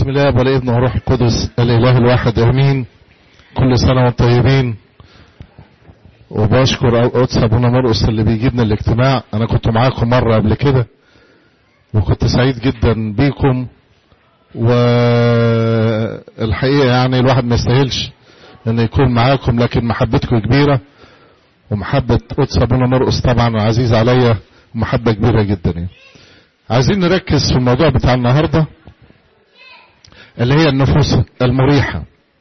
بسم الله والابن والروح القدس الاله الواحد امين كل سنه وانتم طيبين وبشكر قدس ابونا مرقس اللي بيجيبنا الاجتماع انا كنت معاكم مره قبل كده وكنت سعيد جدا بيكم والحقيقه يعني الواحد ما يستاهلش ان يكون معاكم لكن محبتكم كبيره ومحبه قدس ابونا مرقس طبعا عزيز عليا ومحبه كبيره جدا يعني. عايزين نركز في الموضوع بتاع النهارده اللي هي النفوس المريحة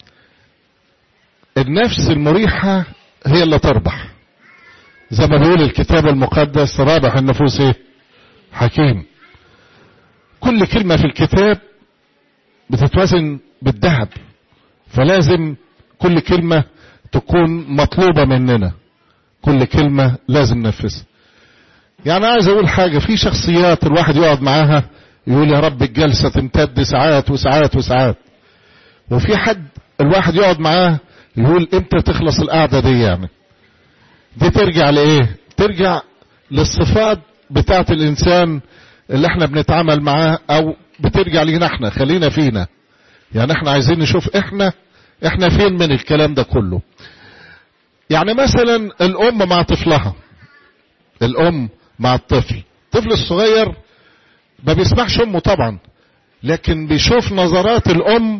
النفس المريحة هي اللي تربح زي ما بيقول الكتاب المقدس رابح النفوس ايه حكيم كل كلمة في الكتاب بتتوزن بالذهب فلازم كل كلمة تكون مطلوبة مننا كل كلمة لازم ننفذها يعني عايز اقول حاجة في شخصيات الواحد يقعد معاها يقول يا رب الجلسة تمتد ساعات وساعات وساعات وفي حد الواحد يقعد معاه يقول امتى تخلص القعدة دي يعني دي ترجع لايه ترجع للصفات بتاعت الانسان اللي احنا بنتعامل معاه او بترجع لينا احنا خلينا فينا يعني احنا عايزين نشوف احنا احنا فين من الكلام ده كله يعني مثلا الام مع طفلها الام مع الطفل الطفل الصغير ما بيسمعش امه طبعا لكن بيشوف نظرات الام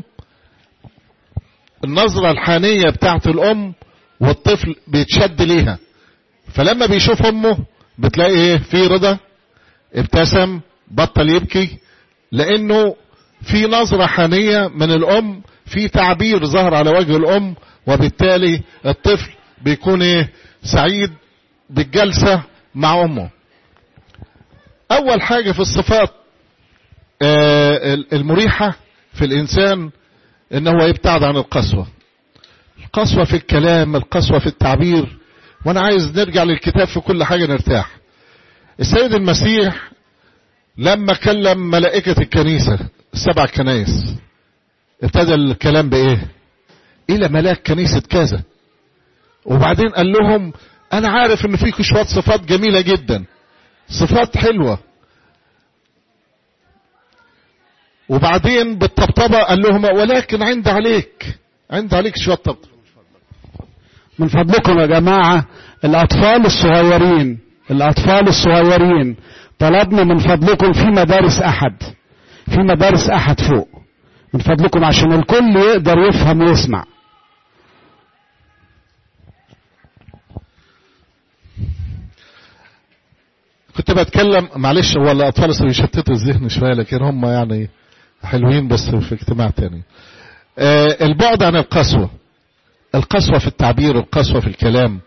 النظرة الحانية بتاعت الام والطفل بيتشد ليها فلما بيشوف امه بتلاقي ايه في رضا ابتسم بطل يبكي لانه في نظرة حانية من الام في تعبير ظهر على وجه الام وبالتالي الطفل بيكون ايه سعيد بالجلسة مع امه اول حاجة في الصفات المريحة في الانسان ان هو يبتعد عن القسوة القسوة في الكلام القسوة في التعبير وانا عايز نرجع للكتاب في كل حاجة نرتاح السيد المسيح لما كلم ملائكة الكنيسة السبع كنايس ابتدى الكلام بايه الى ملاك كنيسة كذا وبعدين قال لهم انا عارف ان فيكم شوية صفات جميلة جدا صفات حلوة وبعدين بالطبطبة قال لهم ولكن عند عليك عند عليك شوية طبطبة من فضلكم يا جماعة الأطفال الصغيرين الأطفال الصغيرين طلبنا من فضلكم في مدارس أحد في مدارس أحد فوق من فضلكم عشان الكل يقدر يفهم ويسمع كنت بتكلم معلش هو الاطفال بيشتتوا الذهن شويه لكن هم يعني حلوين بس في اجتماع تاني آه البعد عن القسوه القسوه في التعبير القسوه في الكلام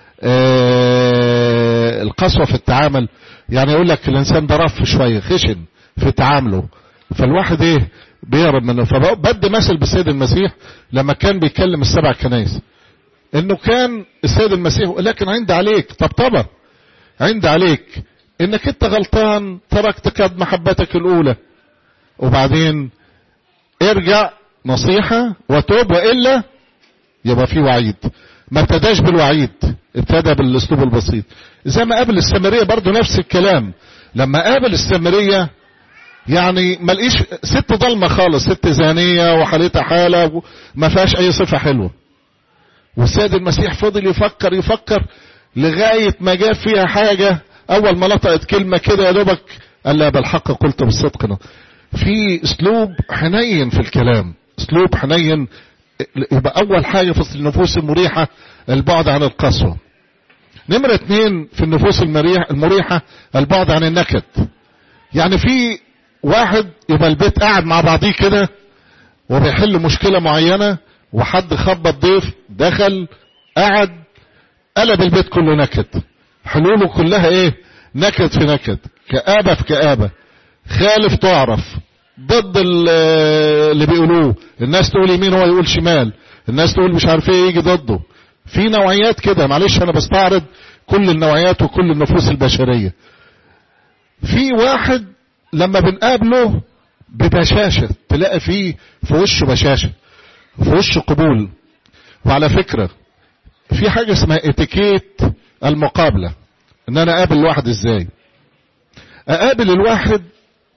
آه القسوه في التعامل يعني يقول لك الانسان ده رف شويه خشن في تعامله فالواحد ايه بيهرب منه فبد مثل بالسيد المسيح لما كان بيكلم السبع كنايس انه كان السيد المسيح لكن عند عليك طبطبه عند عليك انك انت غلطان تركت قد محبتك الاولى وبعدين ارجع نصيحة وتوب وإلا يبقى في وعيد ما ابتداش بالوعيد ابتدى بالاسلوب البسيط زي ما قابل السامرية برضو نفس الكلام لما قابل السامرية يعني ما لقيش ست ضلمة خالص ست زانية وحالتها حالة ما فيهاش اي صفة حلوة والسيد المسيح فضل يفكر يفكر لغاية ما جاب فيها حاجة اول ما نطقت كلمة كده يا دوبك قال لا بالحق قلت بالصدق في اسلوب حنين في الكلام اسلوب حنين يبقى اول حاجة في النفوس المريحة البعد عن القسوة نمرة اتنين في النفوس المريحة, المريحة البعد عن النكد يعني في واحد يبقى البيت قاعد مع بعضيه كده وبيحل مشكلة معينة وحد خبط ضيف دخل قعد قلب البيت كله نكد حلوله كلها ايه نكد في نكد كآبة في كآبة خالف تعرف ضد اللي بيقولوه الناس تقول يمين هو يقول شمال الناس تقول مش عارف ايه يجي ضده في نوعيات كده معلش انا بستعرض كل النوعيات وكل النفوس البشرية في واحد لما بنقابله ببشاشة تلاقي فيه في وشه بشاشة في وشه قبول وعلى فكرة في حاجة اسمها اتيكيت المقابلة ان انا اقابل الواحد ازاي اقابل الواحد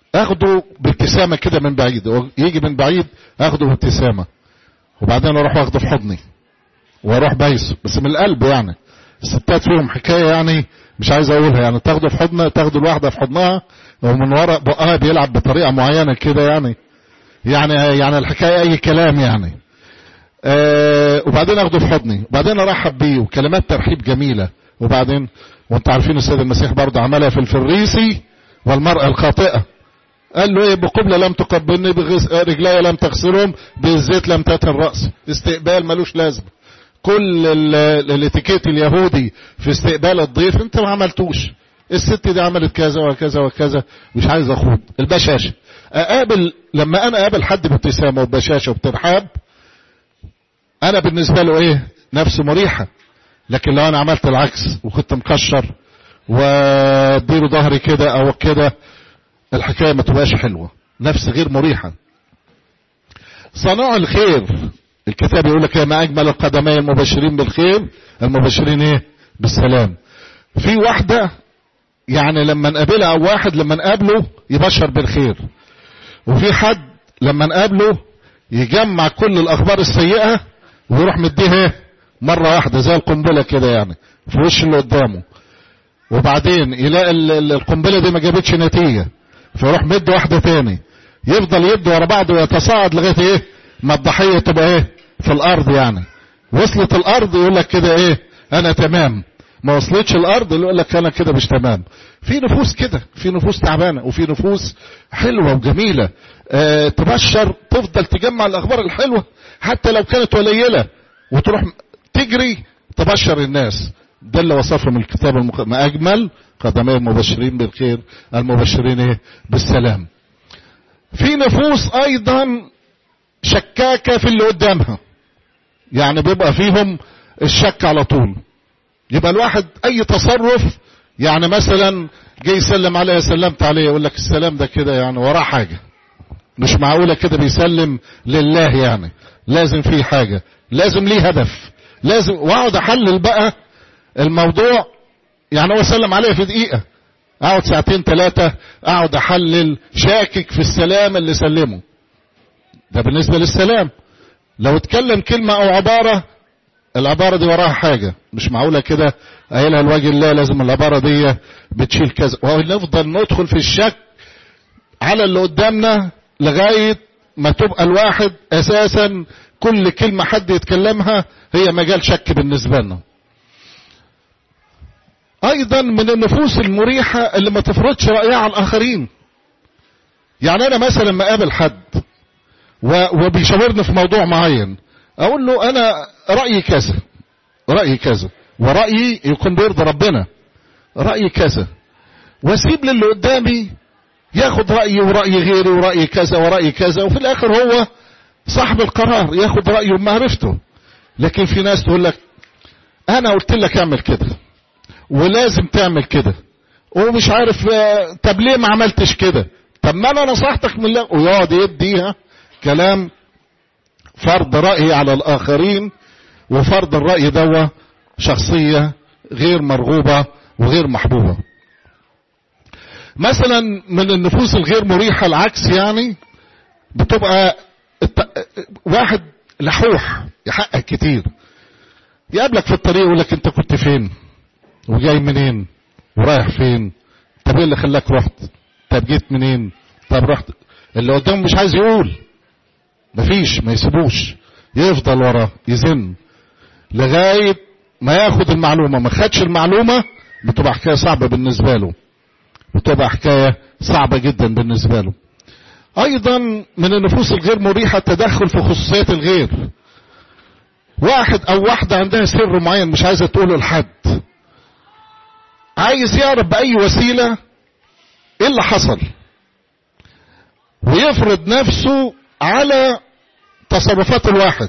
اخده بابتسامه كده من بعيد يجي من بعيد اخده بابتسامه وبعدين اروح واخده في حضني واروح بايسه بس من القلب يعني الستات فيهم حكايه يعني مش عايز اقولها يعني تاخده في حضنها تاخده الواحده في حضنها ومن ورا بقها بيلعب بطريقه معينه كده يعني يعني يعني الحكايه اي كلام يعني آه وبعدين اخده في حضني وبعدين ارحب بيه وكلمات ترحيب جميله وبعدين وانت عارفين السيد المسيح برضه عملها في الفريسي والمرأة الخاطئة قال له ايه بقبلة لم تقبلني رجلي لم تغسلهم بالزيت لم تتن رأسي استقبال ملوش لازمة كل الاتيكيت اليهودي في استقبال الضيف انت ما عملتوش الست دي عملت كذا وكذا وكذا مش عايز اخوض البشاشة اقابل لما انا اقابل حد بابتسامة وبشاشة وبترحاب انا بالنسبة له ايه نفسه مريحة لكن لو انا عملت العكس وكنت مكشر واديله ظهري كده او كده الحكايه ما تبقاش حلوه نفس غير مريحه صناع الخير الكتاب يقول لك ما اجمل القدمين المبشرين بالخير المبشرين ايه بالسلام في واحده يعني لما نقابلها او واحد لما نقابله يبشر بالخير وفي حد لما نقابله يجمع كل الاخبار السيئه ويروح مديها مرة واحدة زي القنبلة كده يعني في وش اللي قدامه وبعدين يلاقي القنبلة دي ما جابتش نتيجة فيروح مد واحدة تاني يفضل يد ورا بعض ويتصاعد لغاية ايه ما الضحية تبقى ايه في الارض يعني وصلت الارض يقول لك كده ايه انا تمام ما وصلتش الارض يقول لك انا كده مش تمام في نفوس كده في نفوس تعبانة وفي نفوس حلوة وجميلة اه تبشر تفضل تجمع الاخبار الحلوة حتى لو كانت قليلة وتروح تجري تبشر الناس ده اللي وصفهم الكتاب المخ... ما اجمل قدمي المبشرين بالخير المبشرين ايه بالسلام في نفوس ايضا شكاكة في اللي قدامها يعني بيبقى فيهم الشك على طول يبقى الواحد اي تصرف يعني مثلا جاي يسلم عليه سلمت عليه يقول لك السلام ده كده يعني وراه حاجة مش معقولة كده بيسلم لله يعني لازم فيه حاجة لازم ليه هدف لازم واقعد احلل بقى الموضوع يعني هو سلم عليا في دقيقة اقعد ساعتين ثلاثة اقعد احلل شاكك في السلام اللي سلمه ده بالنسبة للسلام لو اتكلم كلمة او عبارة العبارة دي وراها حاجة مش معقولة كده قايلها لوجه الله لازم العبارة دي بتشيل كذا ونفضل ندخل في الشك على اللي قدامنا لغاية ما تبقى الواحد اساسا كل كلمة حد يتكلمها هي مجال شك بالنسبة لنا ايضا من النفوس المريحة اللي ما تفرضش رأيها على الاخرين يعني انا مثلا ما قابل حد وبيشاورني في موضوع معين اقول له انا رأيي كذا رأيي كذا ورأيي يكون بيرضي ربنا رأيي كذا واسيب للي قدامي ياخد رأيي ورأي غيري ورأي كذا ورأي كذا وفي الاخر هو صاحب القرار ياخد رأيه بمعرفته لكن في ناس تقول لك انا قلت لك اعمل كده ولازم تعمل كده ومش عارف طب ليه ما عملتش كده طب ما انا نصحتك من الله ويقعد يديها كلام فرض رأي على الاخرين وفرض الرأي دوا شخصية غير مرغوبة وغير محبوبة مثلا من النفوس الغير مريحة العكس يعني بتبقى واحد لحوح يحقق كتير يقابلك في الطريق يقول لك انت كنت فين وجاي منين ورايح فين طب ايه اللي خلاك رحت طب جيت منين طب رحت اللي قدامه مش عايز يقول مفيش ما يسيبوش يفضل وراه يزن لغاية ما ياخد المعلومة ما خدش المعلومة بتبقى حكاية صعبة بالنسبة له بتبقى حكاية صعبة جدا بالنسبة له ايضا من النفوس الغير مريحة التدخل في خصوصيات الغير واحد او واحدة عندها سر معين مش عايزة تقوله لحد عايز يعرف بأي وسيلة ايه اللي حصل ويفرض نفسه على تصرفات الواحد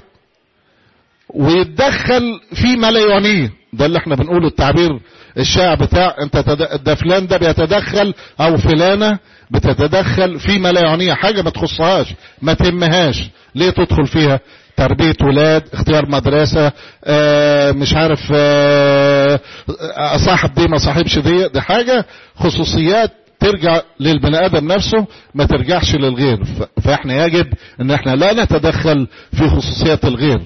ويتدخل في ما لا يعنيه ده اللي احنا بنقوله التعبير الشائع بتاع انت تد... ده فلان ده بيتدخل او فلانه بتتدخل في ما لا يعنيها حاجه ما تخصهاش ما تهمهاش ليه تدخل فيها تربيه ولاد اختيار مدرسه اه مش عارف اه صاحب دي ما صاحبش دي دي حاجه خصوصيات ترجع للبني ادم نفسه ما ترجعش للغير ف- فاحنا يجب ان احنا لا نتدخل في خصوصيات الغير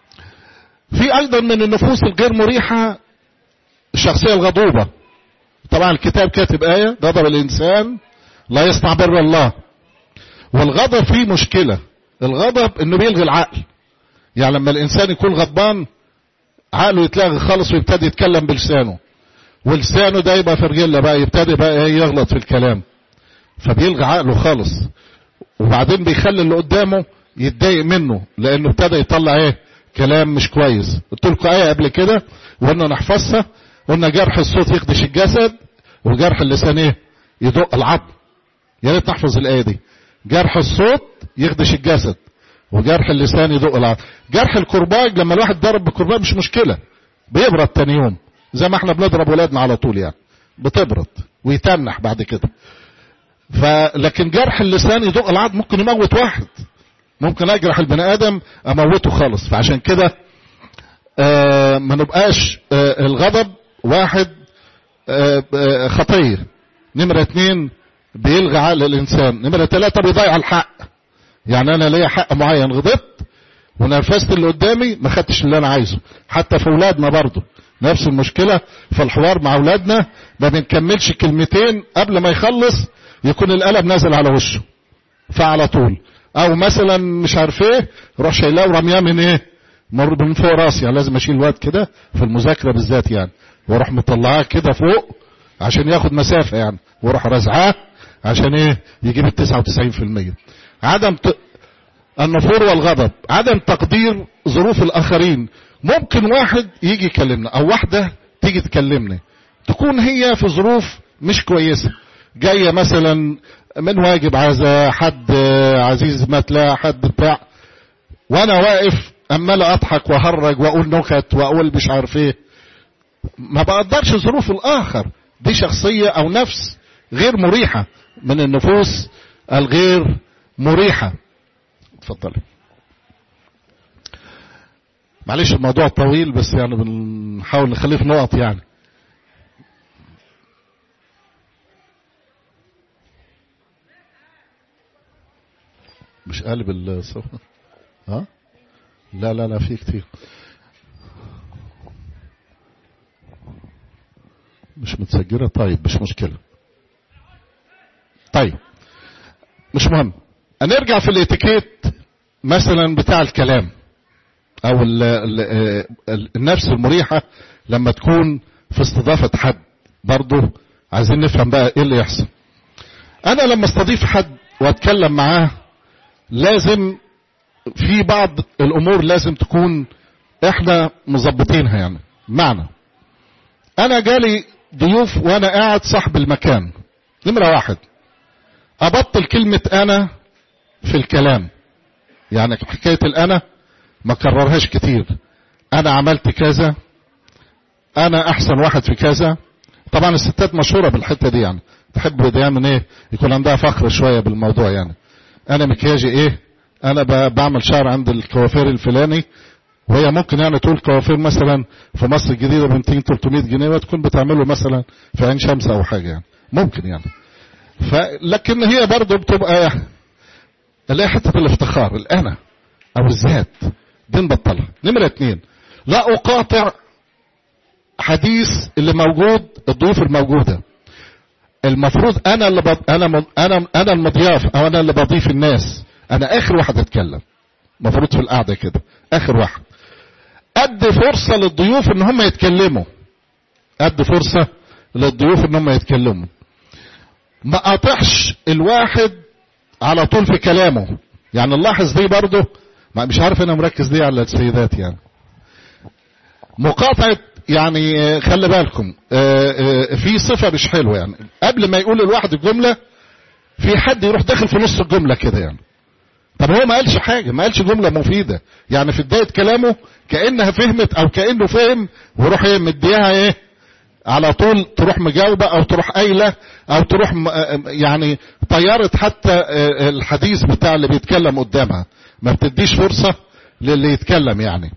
في ايضا من النفوس الغير مريحة الشخصية الغضوبة طبعا الكتاب كاتب آية غضب الإنسان لا يصنع بر الله والغضب فيه مشكلة الغضب انه بيلغي العقل يعني لما الانسان يكون غضبان عقله يتلغي خالص ويبتدي يتكلم بلسانه ولسانه ده يبقى فرجله بقى يبتدي بقى ايه يغلط في الكلام فبيلغي عقله خالص وبعدين بيخلي اللي قدامه يتضايق منه لانه ابتدى يطلع ايه كلام مش كويس قلت لكم ايه قبل كده وقلنا نحفظها قلنا جرح الصوت يخدش الجسد وجرح اللسان ايه يدق العظم يا ريت نحفظ الايه دي جرح الصوت يخدش الجسد وجرح اللسان يدق العظم جرح الكرباج لما الواحد ضرب بالكرباج مش مشكله بيبرد تاني يوم زي ما احنا بنضرب ولادنا على طول يعني بتبرد ويتنح بعد كده فلكن جرح اللسان يدق العظم ممكن يموت واحد ممكن اجرح البني ادم اموته خالص فعشان كده آه ما نبقاش آه الغضب واحد آه آه خطيه نمرة اتنين بيلغي عقل الانسان نمرة تلاتة بيضيع الحق يعني انا ليا حق معين غضبت ونرفزت اللي قدامي ما خدتش اللي انا عايزه حتى في اولادنا برضو نفس المشكلة في الحوار مع اولادنا ما بنكملش كلمتين قبل ما يخلص يكون القلم نازل على وشه فعلى طول او مثلا مش عارف ايه روح شايلاه ورمياه من ايه مر من فوق راسي يعني لازم اشيل الواد كده في المذاكره بالذات يعني واروح مطلعاه كده فوق عشان ياخد مسافه يعني واروح رازعاه عشان ايه يجيب ال 99% عدم ت... النفور والغضب عدم تقدير ظروف الاخرين ممكن واحد يجي يكلمنا او واحده تيجي تكلمني تكون هي في ظروف مش كويسه جايه مثلا من واجب عزا حد عزيز مات لا حد بتاع وانا واقف عمال اضحك واهرج واقول نكت واقول مش عارف ايه ما بقدرش ظروف الاخر دي شخصيه او نفس غير مريحه من النفوس الغير مريحه اتفضلي معلش الموضوع طويل بس يعني بنحاول نخليه في نقط يعني مش قالب الصوت ها لا لا لا في كتير مش متسجلة طيب مش مشكلة طيب مش مهم هنرجع في الاتيكيت مثلا بتاع الكلام او ال ال النفس المريحة لما تكون في استضافة حد برضه عايزين نفهم بقى ايه اللي يحصل انا لما استضيف حد واتكلم معاه لازم في بعض الامور لازم تكون احنا مظبطينها يعني معنى انا جالي ضيوف وانا قاعد صاحب المكان نمرة واحد ابطل كلمة انا في الكلام يعني حكاية الانا ما كررهاش كتير انا عملت كذا انا احسن واحد في كذا طبعا الستات مشهورة بالحتة دي يعني تحب دايما ايه يكون عندها فخر شوية بالموضوع يعني انا مكياجي ايه انا بعمل شعر عند الكوافير الفلاني وهي ممكن يعني تقول كوافير مثلا في مصر الجديده ب 200 300 جنيه وتكون بتعمله مثلا في عين شمس او حاجه يعني ممكن يعني فلكن هي برضه بتبقى اللي هي حته الافتخار الانا او الذات دي نبطلها نمره اثنين لا اقاطع حديث اللي موجود الضيوف الموجوده المفروض انا اللي بض... انا م... انا انا المضياف او انا اللي بضيف الناس انا اخر واحد اتكلم المفروض في القعده كده اخر واحد ادي فرصه للضيوف ان هم يتكلموا ادي فرصه للضيوف ان هم يتكلموا ما قاطعش الواحد على طول في كلامه يعني نلاحظ دي برضه مش عارف انا مركز ليه على السيدات يعني مقاطعه يعني خلي بالكم في صفه مش حلوه يعني قبل ما يقول الواحد الجمله في حد يروح داخل في نص الجمله كده يعني طب هو ما قالش حاجه ما قالش جمله مفيده يعني في بدايه كلامه كانها فهمت او كانه فهم ويروح ايه مديها ايه على طول تروح مجاوبه او تروح قايله او تروح يعني طيرت حتى الحديث بتاع اللي بيتكلم قدامها ما بتديش فرصه للي يتكلم يعني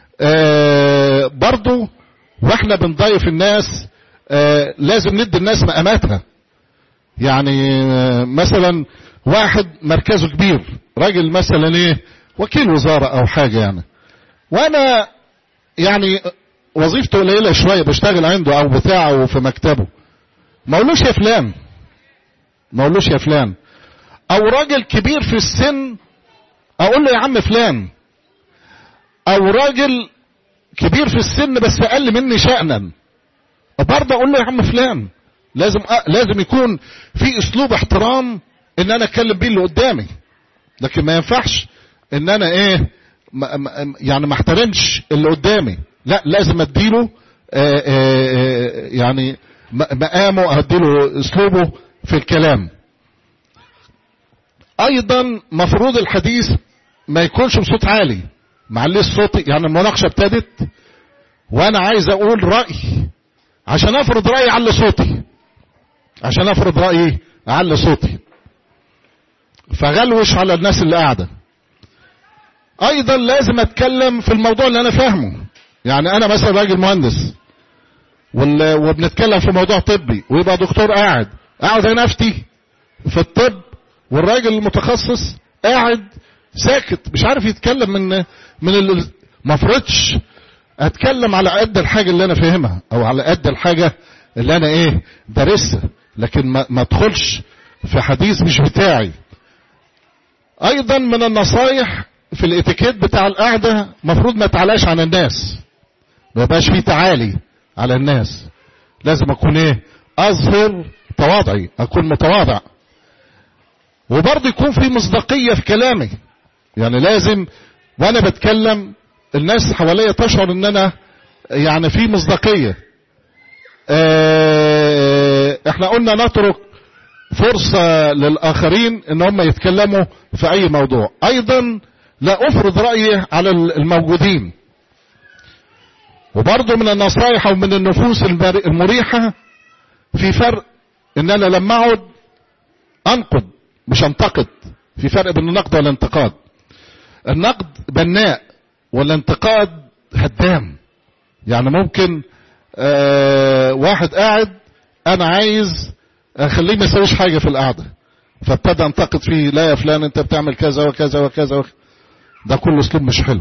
آه برضو واحنا بنضيف الناس آه لازم ندي الناس مقاماتها يعني مثلا واحد مركزه كبير راجل مثلا ايه وكيل وزارة او حاجة يعني وانا يعني وظيفته قليلة شوية بشتغل عنده او بتاعه في مكتبه ما اقولوش يا فلان ما اقولوش يا فلان او راجل كبير في السن اقول له يا عم فلان او راجل كبير في السن بس اقل مني شأنا برضه اقول له يا عم فلان لازم أ... لازم يكون في اسلوب احترام ان انا اتكلم بيه اللي قدامي لكن ما ينفعش ان انا ايه ما ما يعني ما احترمش اللي قدامي لا لازم اديله آآ آآ يعني مقامه اديله اسلوبه في الكلام ايضا مفروض الحديث ما يكونش بصوت عالي معلش صوتي يعني المناقشه ابتدت وانا عايز اقول راي عشان افرض رايي على صوتي عشان افرض رايي على صوتي فغلوش على الناس اللي قاعده ايضا لازم اتكلم في الموضوع اللي انا فاهمه يعني انا مثلا راجل مهندس وبنتكلم في موضوع طبي ويبقى دكتور قاعد اقعد انا افتي في الطب والراجل المتخصص قاعد ساكت مش عارف يتكلم من من ما افرضش اتكلم على قد الحاجه اللي انا فاهمها او على قد الحاجه اللي انا ايه دارسها لكن ما, ما ادخلش في حديث مش بتاعي ايضا من النصايح في الاتيكيت بتاع القعده مفروض ما تعلاش عن الناس ما يبقاش فيه تعالي على الناس لازم اكون ايه اظهر تواضعي اكون متواضع وبرضه يكون في مصداقيه في كلامي يعني لازم وانا بتكلم الناس حواليا تشعر ان انا يعني في مصداقيه اه احنا قلنا نترك فرصة للآخرين ان هم يتكلموا في اي موضوع ايضا لا افرض رأيي على الموجودين وبرضه من النصائح ومن النفوس المريحة في فرق ان انا لما اقعد انقد مش انتقد في فرق بين النقد والانتقاد النقد بناء والانتقاد هدام يعني ممكن آه واحد قاعد انا عايز اخليه ما يسويش حاجه في القعده فابتدى انتقد فيه لا يا فلان انت بتعمل كذا وكذا وكذا, وكذا. ده كله اسلوب مش حلو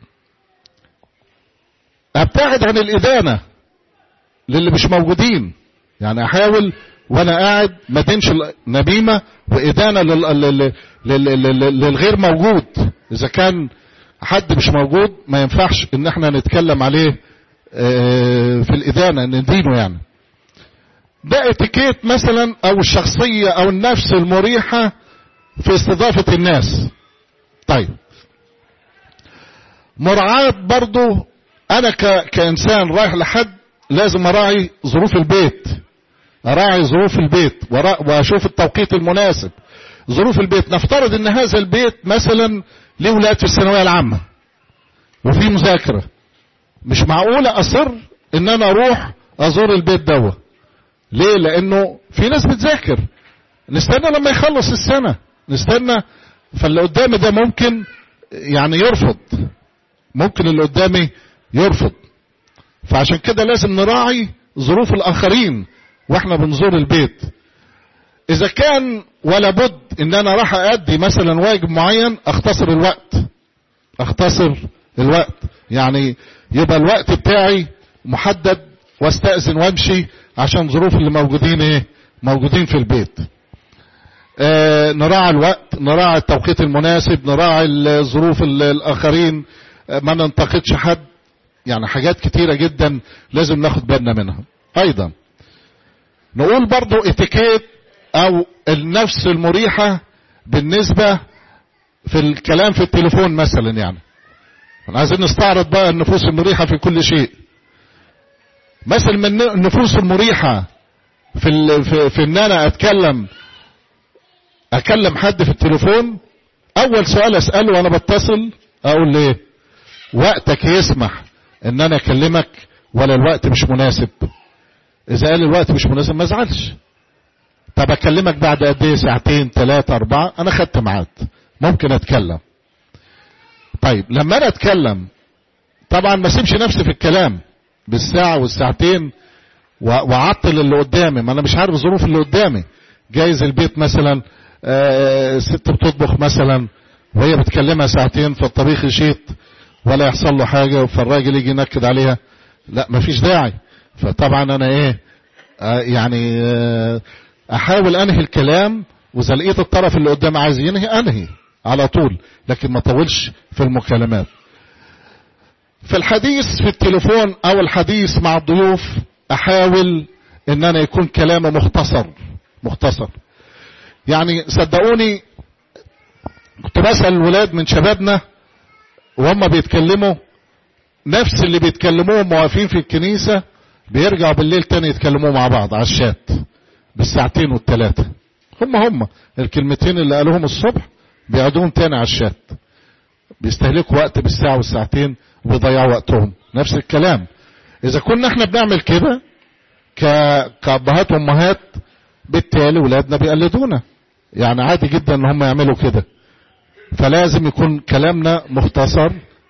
ابتعد عن الادانه للي مش موجودين يعني احاول وانا قاعد ما دينش نميمه وادانه لل... لل... للغير موجود اذا كان حد مش موجود ما ينفعش ان احنا نتكلم عليه في الادانه ندينه يعني ده اتيكيت مثلا او الشخصيه او النفس المريحه في استضافه الناس طيب مراعاة برضو انا ك... كانسان رايح لحد لازم اراعي ظروف البيت اراعي ظروف البيت واشوف التوقيت المناسب ظروف البيت نفترض ان هذا البيت مثلا ليه ولاد في الثانويه العامه وفي مذاكره مش معقوله اصر ان انا اروح ازور البيت دوا ليه لانه في ناس بتذاكر نستنى لما يخلص السنه نستنى فاللي قدامي ده ممكن يعني يرفض ممكن اللي قدامي يرفض فعشان كده لازم نراعي ظروف الاخرين واحنا بنزور البيت اذا كان ولا بد ان انا راح ادي مثلا واجب معين اختصر الوقت اختصر الوقت يعني يبقى الوقت بتاعي محدد واستأذن وامشي عشان ظروف اللي موجودين ايه موجودين في البيت آه نراعي الوقت نراعي التوقيت المناسب نراعي ظروف الاخرين آه ما ننتقدش حد يعني حاجات كتيرة جدا لازم ناخد بالنا منها ايضا نقول برضو اتيكيت او النفس المريحة بالنسبة في الكلام في التليفون مثلا يعني عايزين نستعرض بقى النفوس المريحة في كل شيء مثلا من النفوس المريحة في, ال... في, في ان انا اتكلم اكلم حد في التليفون اول سؤال اسأله وانا بتصل اقول ليه وقتك يسمح ان انا اكلمك ولا الوقت مش مناسب اذا قال الوقت مش مناسب ما ازعلش طب اكلمك بعد قد ايه ساعتين ثلاثة اربعة انا خدت ميعاد ممكن اتكلم طيب لما انا اتكلم طبعا ما اسيبش نفسي في الكلام بالساعة والساعتين واعطل اللي قدامي ما انا مش عارف ظروف اللي قدامي جايز البيت مثلا آه، ست بتطبخ مثلا وهي بتكلمها ساعتين فالطبيخ يشيط ولا يحصل له حاجة فالراجل يجي ينكد عليها لا مفيش داعي فطبعا انا ايه آه، يعني آه، احاول انهي الكلام واذا لقيت الطرف اللي قدام عايز ينهي انهي على طول لكن ما طولش في المكالمات في الحديث في التليفون او الحديث مع الضيوف احاول ان انا يكون كلامي مختصر مختصر يعني صدقوني كنت بسأل الولاد من شبابنا وهم بيتكلموا نفس اللي بيتكلموهم واقفين في الكنيسة بيرجعوا بالليل تاني يتكلموا مع بعض على الشات بالساعتين والثلاثة هم هم الكلمتين اللي قالوهم الصبح بيقعدوهم تاني على الشات بيستهلكوا وقت بالساعة والساعتين وبيضيعوا وقتهم نفس الكلام اذا كنا احنا بنعمل كده ك- كأبهات وأمهات بالتالي ولادنا بيقلدونا يعني عادي جدا ان هم يعملوا كده فلازم يكون كلامنا مختصر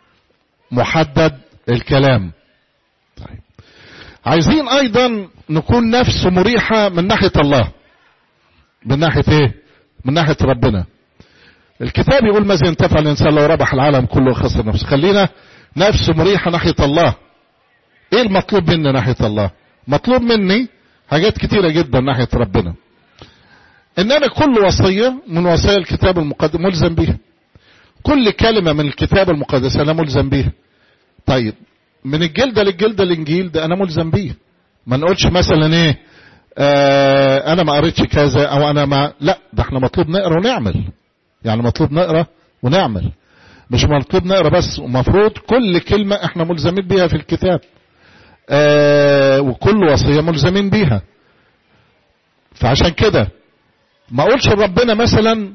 محدد الكلام طيب. عايزين ايضا نكون نفس مريحة من ناحية الله من ناحية ايه من ناحية ربنا الكتاب يقول ماذا ينتفع الانسان لو ربح العالم كله وخسر نفسه خلينا نفس مريحة ناحية الله ايه المطلوب مني ناحية الله مطلوب مني حاجات كتيرة جدا ناحية ربنا ان انا كل وصية من وصايا الكتاب المقدس ملزم بيها كل كلمة من الكتاب المقدس انا ملزم بيها طيب من الجلدة للجلدة الانجيل ده انا ملزم بيه ما نقولش مثلا ايه آه انا ما قريتش كذا او انا ما لا ده احنا مطلوب نقرا ونعمل يعني مطلوب نقرا ونعمل مش مطلوب نقرا بس ومفروض كل كلمة احنا ملزمين بيها في الكتاب آه وكل وصية ملزمين بيها فعشان كده ما اقولش لربنا مثلا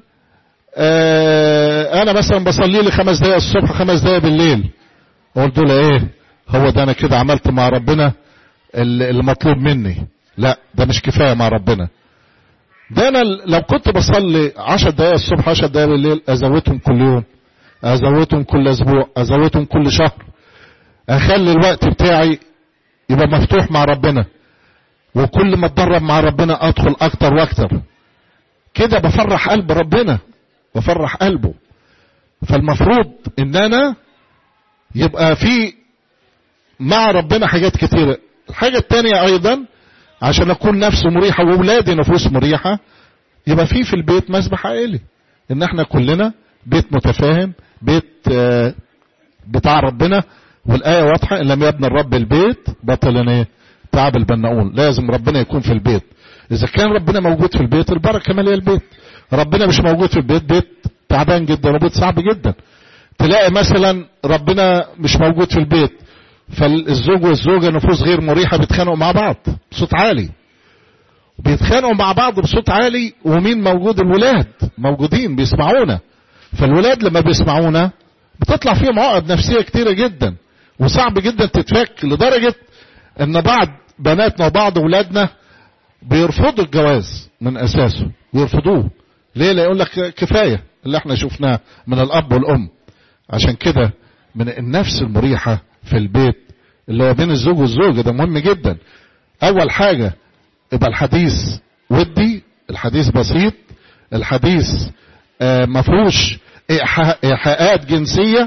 آه انا مثلا بصلي لي خمس دقايق الصبح خمس دقايق بالليل اقول دول ايه هو ده انا كده عملت مع ربنا اللي اللي مطلوب مني لا ده مش كفايه مع ربنا ده انا لو كنت بصلي عشر دقايق الصبح عشر دقايق بالليل ازودهم كل يوم ازودهم كل اسبوع ازودهم كل شهر اخلي الوقت بتاعي يبقى مفتوح مع ربنا وكل ما اتدرب مع ربنا ادخل اكتر واكتر كده بفرح قلب ربنا بفرح قلبه فالمفروض ان انا يبقى في مع ربنا حاجات كتيرة الحاجة التانية ايضا عشان اكون نفس مريحة واولادي نفوس مريحة يبقى في في البيت مسبح عائلي ان احنا كلنا بيت متفاهم بيت آه، بتاع ربنا والآية واضحة ان لم يبنى الرب البيت بطل ايه تعب البناؤون لازم ربنا يكون في البيت اذا كان ربنا موجود في البيت البركة مالية البيت ربنا مش موجود في البيت بيت تعبان جدا وبيت صعب جدا تلاقي مثلا ربنا مش موجود في البيت فالزوج والزوجة نفوس غير مريحة بيتخانقوا مع بعض بصوت عالي بيتخانقوا مع بعض بصوت عالي ومين موجود الولاد موجودين بيسمعونا فالولاد لما بيسمعونا بتطلع فيهم عقد نفسية كتيرة جدا وصعب جدا تتفك لدرجة ان بعض بناتنا وبعض ولادنا بيرفضوا الجواز من اساسه بيرفضوه ليه لا يقول لك كفاية اللي احنا شفناه من الاب والام عشان كده من النفس المريحة في البيت اللي هو بين الزوج والزوجة ده مهم جدا اول حاجة يبقى الحديث ودي الحديث بسيط الحديث آه مفروش إيحاء- ايحاءات جنسية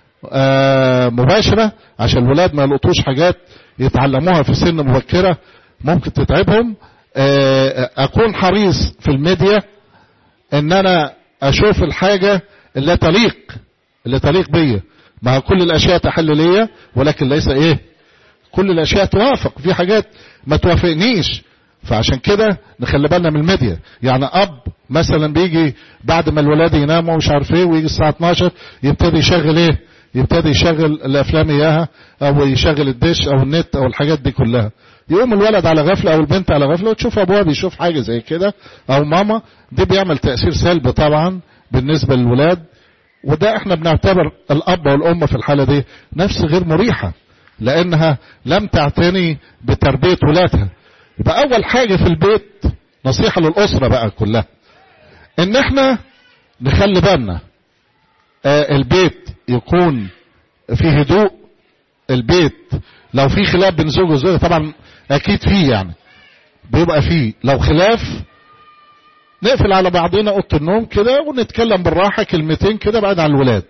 آه مباشرة عشان الولاد ما يلقطوش حاجات يتعلموها في سن مبكرة ممكن تتعبهم آه اكون حريص في الميديا ان انا اشوف الحاجة اللي تليق اللي تليق بيا مع كل الاشياء تحل ليا ولكن ليس ايه كل الاشياء توافق في حاجات ما توافقنيش فعشان كده نخلي بالنا من الميديا يعني اب مثلا بيجي بعد ما الولاد يناموا مش عارف ايه ويجي الساعه 12 يبتدي يشغل ايه يبتدي يشغل الافلام اياها او يشغل الدش او النت او الحاجات دي كلها يقوم الولد على غفله او البنت على غفله وتشوف ابوها بيشوف حاجه زي كده او ماما دي بيعمل تاثير سلبي طبعا بالنسبه للولاد وده احنا بنعتبر الاب والام في الحاله دي نفس غير مريحه لانها لم تعتني بتربيه ولادها يبقى اول حاجه في البيت نصيحه للاسره بقى كلها ان احنا نخلي بالنا آه البيت يكون فيه هدوء البيت لو في خلاف بين زوج وزوجة طبعا اكيد فيه يعني بيبقى فيه لو خلاف نقفل على بعضنا اوضه النوم كده ونتكلم بالراحه كلمتين كده بعد عن الولاد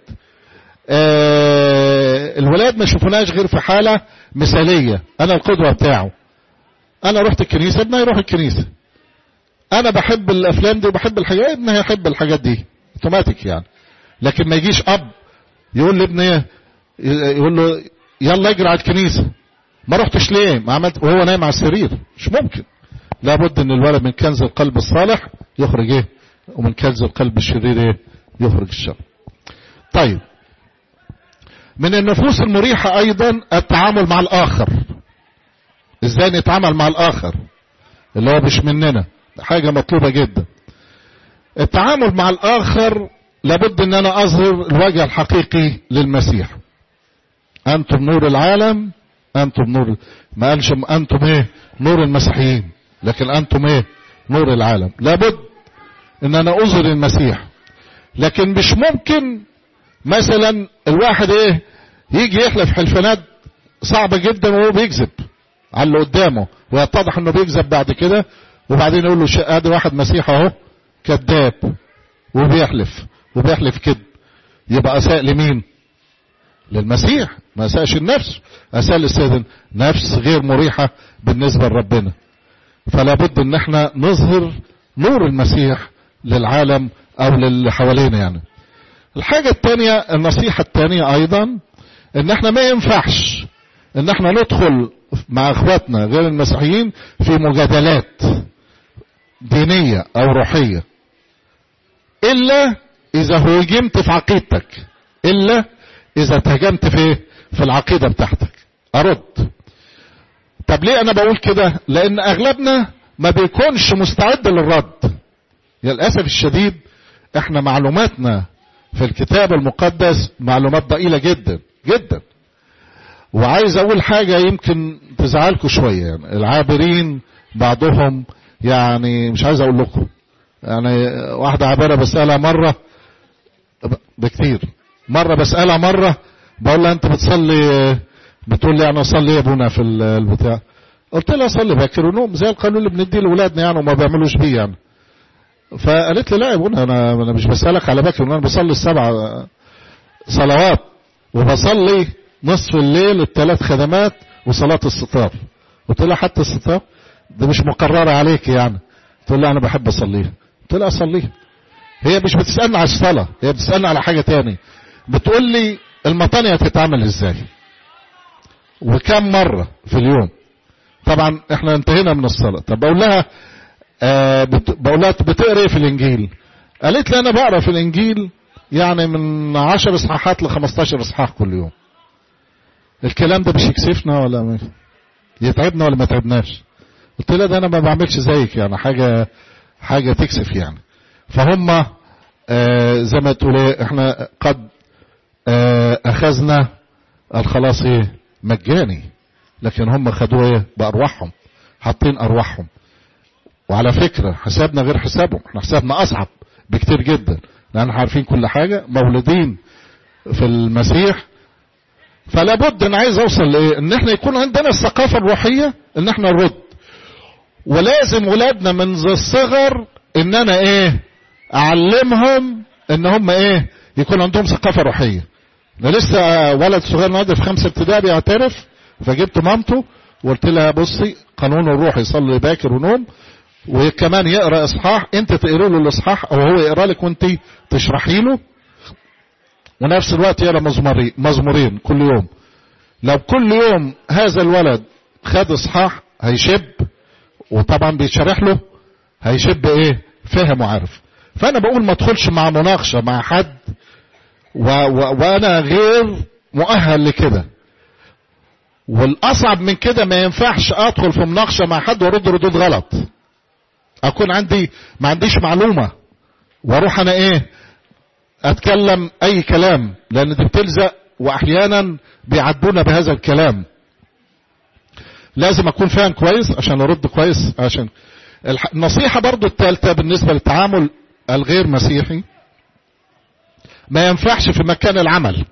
آه الولاد ما يشوفوناش غير في حاله مثاليه انا القدوه بتاعه انا رحت الكنيسه ابني يروح الكنيسه انا بحب الافلام دي وبحب الحاجات ابني هيحب الحاجات دي اوتوماتيك يعني لكن ما يجيش اب يقول لابني يقول له يلا اجري على الكنيسه ما رحتش ليه ما عملت وهو نايم على السرير مش ممكن لابد ان الولد من كنز القلب الصالح يخرج ايه ومن كنز القلب الشرير ايه يخرج الشر طيب من النفوس المريحة ايضا التعامل مع الاخر ازاي نتعامل مع الاخر اللي هو مش مننا حاجة مطلوبة جدا التعامل مع الاخر لابد ان انا اظهر الوجه الحقيقي للمسيح انتم نور العالم انتم نور ما قالش انتم ايه نور المسيحيين لكن انتم ايه نور العالم لابد ان انا اظهر المسيح لكن مش ممكن مثلا الواحد ايه يجي يحلف حلفانات صعبة جدا وهو بيكذب على اللي قدامه ويتضح انه بيكذب بعد كده وبعدين يقول له ادي واحد مسيحي اهو كذاب وبيحلف وبيحلف كذب يبقى اساء لمين للمسيح ما اساءش النفس اساء للسيد نفس غير مريحة بالنسبة لربنا فلا بد ان احنا نظهر نور المسيح للعالم او للي حوالينا يعني الحاجة التانية النصيحة التانية ايضا ان احنا ما ينفعش ان احنا ندخل مع اخواتنا غير المسيحيين في مجادلات دينية او روحية الا اذا هوجمت في عقيدتك الا اذا تهجمت في في العقيدة بتاعتك ارد طب ليه انا بقول كده لان اغلبنا ما بيكونش مستعد للرد للاسف الشديد احنا معلوماتنا في الكتاب المقدس معلومات ضئيله جدا جدا وعايز اقول حاجه يمكن تزعلكم شويه يعني العابرين بعضهم يعني مش عايز اقول لكم يعني واحده عابره بسالها مره بكتير مره بسالها مره بقول لها انت بتصلي بتقول لي انا اصلي يا ابونا في البتاع قلت لها اصلي باكر ونوم زي القانون اللي بنديه لاولادنا يعني وما بيعملوش بيه يعني فقالت لي لا يا ابونا انا انا مش بسالك على باكر انا بصلي السبع صلوات وبصلي نصف الليل الثلاث خدمات وصلاه الستار قلت لها حتى الستار ده مش مقرره عليك يعني تقول لي انا بحب اصليها قلت لها اصليها هي مش بتسالني على الصلاه هي بتسالني على حاجه تاني بتقول لي المطانيه تتعمل ازاي وكم مرة في اليوم طبعا احنا انتهينا من الصلاة طب بقول لها آه بقول لها بتقرا ايه في الانجيل قالت لي انا بقرا في الانجيل يعني من 10 اصحاحات ل 15 اصحاح كل يوم الكلام ده مش يكسفنا ولا مش يتعبنا ولا ما يتعبناش قلت لها ده انا ما بعملش زيك يعني حاجة حاجة تكسف يعني فهم آه زي ما تقول ايه احنا قد آه اخذنا الخلاص ايه مجاني لكن هم خدوه ايه بارواحهم حاطين ارواحهم وعلى فكرة حسابنا غير حسابهم احنا حسابنا اصعب بكتير جدا لان احنا عارفين كل حاجة مولودين في المسيح فلا بد انا عايز اوصل لايه ان احنا يكون عندنا الثقافة الروحية ان احنا نرد ولازم ولادنا منذ الصغر ان انا ايه اعلمهم ان هم ايه يكون عندهم ثقافة روحية ده لسه ولد صغير نادر في خمسة ابتدائي بيعترف فجبت مامته وقلت لها بصي قانون الروح يصلي باكر ونوم وكمان يقرا اصحاح انت تقرا له الاصحاح او هو يقرا لك وانت تشرحي له ونفس الوقت يقرا مزمورين مزمورين كل يوم لو كل يوم هذا الولد خد اصحاح هيشب وطبعا بيتشرح له هيشب ايه فهم وعارف فانا بقول ما ادخلش مع مناقشه مع حد و و وانا غير مؤهل لكده والاصعب من كده ما ينفعش ادخل في مناقشه مع حد وارد ردود غلط اكون عندي ما عنديش معلومه واروح انا ايه اتكلم اي كلام لان دي بتلزق واحيانا بيعدونا بهذا الكلام لازم اكون فاهم كويس عشان ارد كويس عشان النصيحه برضو الثالثه بالنسبه للتعامل الغير مسيحي ما ينفعش في مكان العمل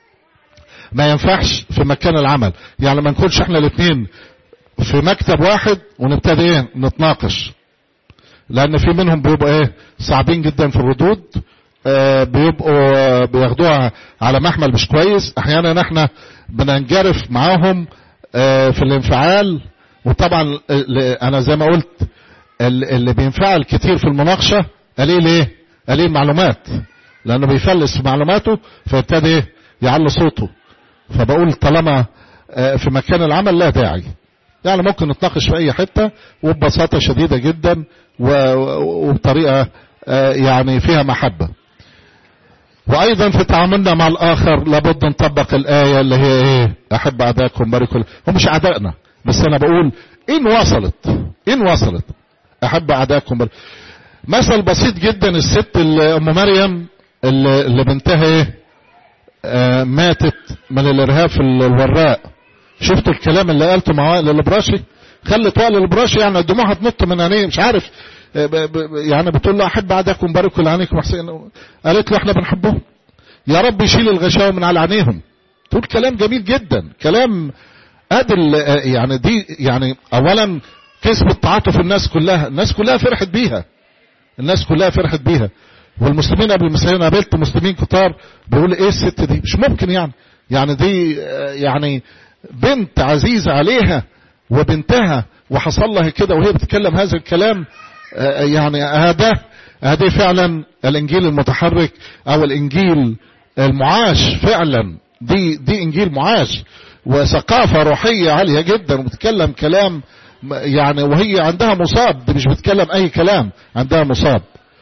ما ينفعش في مكان العمل يعني ما نكونش احنا الاثنين في مكتب واحد ونبتدي ايه نتناقش لان في منهم بيبقوا ايه صعبين جدا في الردود آه بيبقوا بياخدوها على محمل مش كويس احيانا احنا بننجرف معاهم آه في الانفعال وطبعا انا زي ما قلت اللي بينفعل كتير في المناقشة قليل ايه قليل معلومات لانه بيفلس في معلوماته فيبتدي يعلي صوته فبقول طالما في مكان العمل لا داعي يعني ممكن نتناقش في اي حتة وببساطة شديدة جدا وبطريقة يعني فيها محبة وايضا في تعاملنا مع الاخر لابد نطبق الاية اللي هي ايه احب اعدائكم باركوا هم مش اعدائنا بس انا بقول ان وصلت ان وصلت احب اعدائكم باركوا مثل بسيط جدا الست اللي ام مريم اللي, اللي بنتها ايه آه ماتت من الارهاب في الوراق شفتوا الكلام اللي قالته مع وائل البراشي خلت وائل البراشي يعني دموعها تنط من عينيه مش عارف يعني بتقول له احب اعدائكم باركوا لعينيكم حسين قالت له احنا بنحبهم يا رب يشيل الغشاوه من على عينيهم تقول كلام جميل جدا كلام ادل يعني دي يعني اولا كسبت تعاطف الناس كلها الناس كلها فرحت بيها الناس كلها فرحت بيها والمسلمين قبل المسيحيين قابلت مسلمين كتار بيقولوا ايه الست دي مش ممكن يعني يعني دي يعني بنت عزيزة عليها وبنتها وحصل لها كده وهي بتتكلم هذا الكلام يعني هذا هذه فعلا الانجيل المتحرك او الانجيل المعاش فعلا دي دي انجيل معاش وثقافة روحية عالية جدا وبتتكلم كلام يعني وهي عندها مصاب دي مش بتتكلم اي كلام عندها مصاب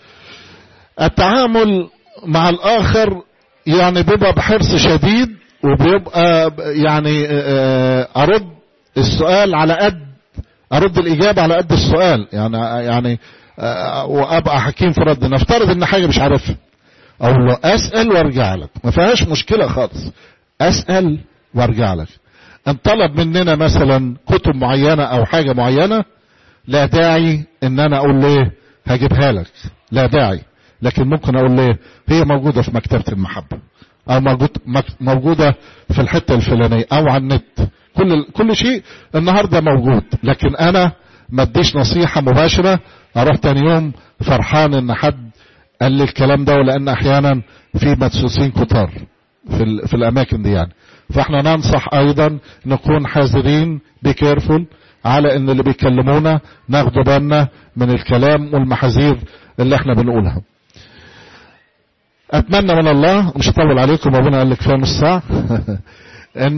التعامل مع الاخر يعني بيبقى بحرص شديد وبيبقى يعني ارد السؤال على قد ارد الاجابة على قد السؤال يعني يعني وابقى حكيم في رد نفترض ان حاجة مش عارفها اقول له اسأل وارجع لك ما فيهاش مشكلة خالص اسأل وارجع لك ان طلب مننا مثلا كتب معينة او حاجة معينة لا داعي ان انا اقول ليه هجيبها لك لا داعي لكن ممكن اقول ليه هي موجودة في مكتبة المحبة او موجود موجودة في الحتة الفلانية او على النت كل كل شيء النهاردة موجود لكن انا ما اديش نصيحة مباشرة اروح تاني يوم فرحان ان حد قال لي الكلام ده ولان احيانا في مدسوسين كتار في, في الاماكن دي يعني فاحنا ننصح ايضا نكون حذرين بكيرفول على ان اللي بيكلمونا ناخدوا بالنا من الكلام والمحاذير اللي احنا بنقولها اتمنى من الله مش هطول عليكم ربنا قال لك فيها نص ساعه